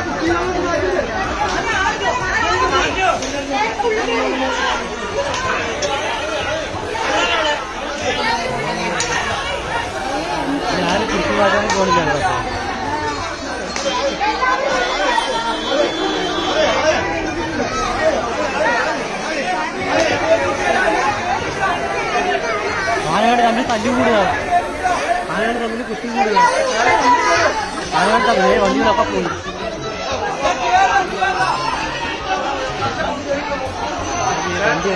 ഞാൻ ചുറ്റുപാടാൻ പോണില്ല ആനകൾ തമ്മിൽ തല്ലു കൂടുക ആനകൾ തമ്മിൽ കുത്തി കൂടുക ആനകൾ തമ്മിൽ വണ്ടികളൊക്കെ പോയി വണ്ടി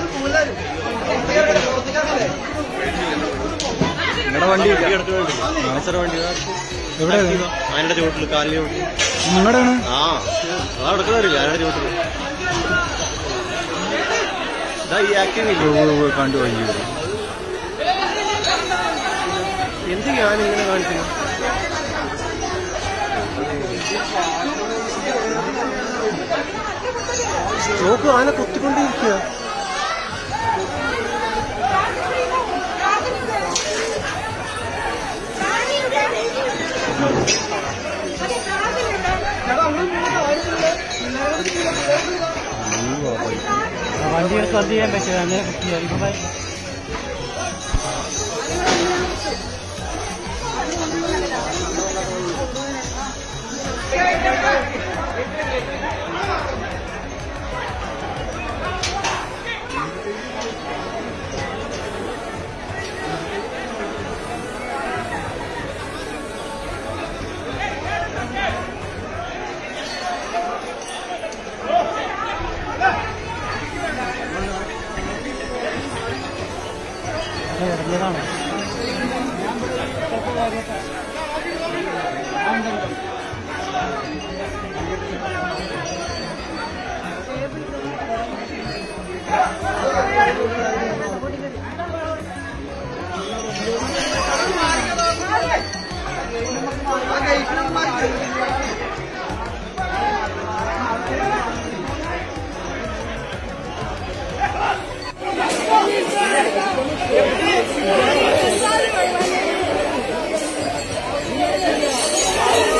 നിങ്ങളുടെ വണ്ടി മനസ്സര വണ്ടി എവിടെ അതിന്റെ ചോട്ടില് കാലിന് ചോട്ടിൽ നിങ്ങളുടെയാണ് ആ ആ എടുക്കുന്നവരില്ല അതിന്റെ ചോട്ടില് ഇതാ ഈ ആക്ടിങ് കണ്ടു കഴിഞ്ഞു എന്ത് ഞാൻ ഇങ്ങനെ കാണിക്കുന്നു നോക്കൂ ആന കുത്തിക്കൊണ്ടിരിക്കുക വണ്ടികൾ ശ്രദ്ധ ചെയ്യാൻ പറ്റില്ല അങ്ങനെ കുത്തിയ ഇപ്പൊ ഭയ- അത് ഇറങ്ങിയതാണ്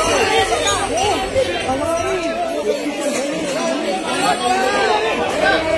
Thank you.